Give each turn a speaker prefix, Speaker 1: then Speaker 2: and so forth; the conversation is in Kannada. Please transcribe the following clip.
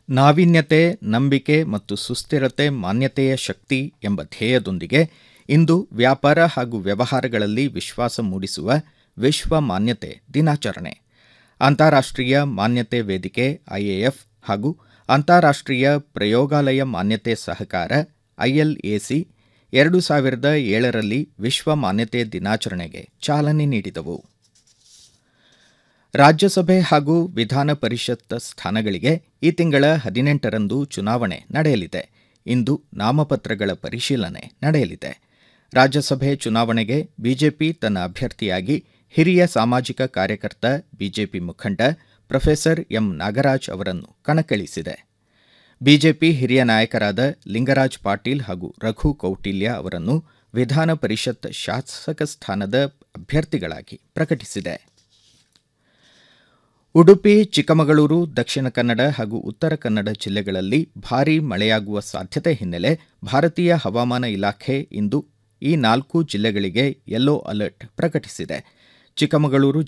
Speaker 1: ನಾವೀನ್ಯತೆ ನಂಬಿಕೆ ಮತ್ತು ಸುಸ್ಥಿರತೆ ಮಾನ್ಯತೆಯ ಶಕ್ತಿ ಎಂಬ ಧ್ಯೇಯದೊಂದಿಗೆ ಇಂದು ವ್ಯಾಪಾರ ಹಾಗೂ ವ್ಯವಹಾರಗಳಲ್ಲಿ ವಿಶ್ವಾಸ ಮೂಡಿಸುವ ವಿಶ್ವ ಮಾನ್ಯತೆ ದಿನಾಚರಣೆ ಅಂತಾರಾಷ್ಟ್ರೀಯ ಮಾನ್ಯತೆ ವೇದಿಕೆ ಐಎಎಫ್ ಹಾಗೂ ಅಂತಾರಾಷ್ಟ್ರೀಯ ಪ್ರಯೋಗಾಲಯ ಮಾನ್ಯತೆ ಸಹಕಾರ ಐಎಲ್ಎಸಿ ಎರಡು ಸಾವಿರದ ಏಳರಲ್ಲಿ ವಿಶ್ವ ಮಾನ್ಯತೆ ದಿನಾಚರಣೆಗೆ ಚಾಲನೆ ನೀಡಿದವು ರಾಜ್ಯಸಭೆ ಹಾಗೂ ವಿಧಾನ ಪರಿಷತ್ ಸ್ಥಾನಗಳಿಗೆ ಈ ತಿಂಗಳ ಹದಿನೆಂಟರಂದು ಚುನಾವಣೆ ನಡೆಯಲಿದೆ ಇಂದು ನಾಮಪತ್ರಗಳ ಪರಿಶೀಲನೆ ನಡೆಯಲಿದೆ ರಾಜ್ಯಸಭೆ ಚುನಾವಣೆಗೆ ಬಿಜೆಪಿ ತನ್ನ ಅಭ್ಯರ್ಥಿಯಾಗಿ ಹಿರಿಯ ಸಾಮಾಜಿಕ ಕಾರ್ಯಕರ್ತ ಬಿಜೆಪಿ ಮುಖಂಡ ಪ್ರೊಫೆಸರ್ ಎಂ ನಾಗರಾಜ್ ಅವರನ್ನು ಕಣಕ್ಕಿಳಿಸಿದೆ ಬಿಜೆಪಿ ಹಿರಿಯ ನಾಯಕರಾದ ಲಿಂಗರಾಜ್ ಪಾಟೀಲ್ ಹಾಗೂ ರಘು ಕೌಟಿಲ್ಯ ಅವರನ್ನು ವಿಧಾನ ಪರಿಷತ್ ಶಾಸಕ ಸ್ಥಾನದ ಅಭ್ಯರ್ಥಿಗಳಾಗಿ ಪ್ರಕಟಿಸಿದೆ ಉಡುಪಿ ಚಿಕ್ಕಮಗಳೂರು ದಕ್ಷಿಣ ಕನ್ನಡ ಹಾಗೂ ಉತ್ತರ ಕನ್ನಡ ಜಿಲ್ಲೆಗಳಲ್ಲಿ ಭಾರೀ ಮಳೆಯಾಗುವ ಸಾಧ್ಯತೆ ಹಿನ್ನೆಲೆ ಭಾರತೀಯ ಹವಾಮಾನ ಇಲಾಖೆ ಇಂದು ಈ ನಾಲ್ಕು ಜಿಲ್ಲೆಗಳಿಗೆ ಯೆಲ್ಲೋ ಅಲರ್ಟ್ ಪ್ರಕಟಿಸಿದೆ ಚಿಕ್ಕಮಗಳೂರು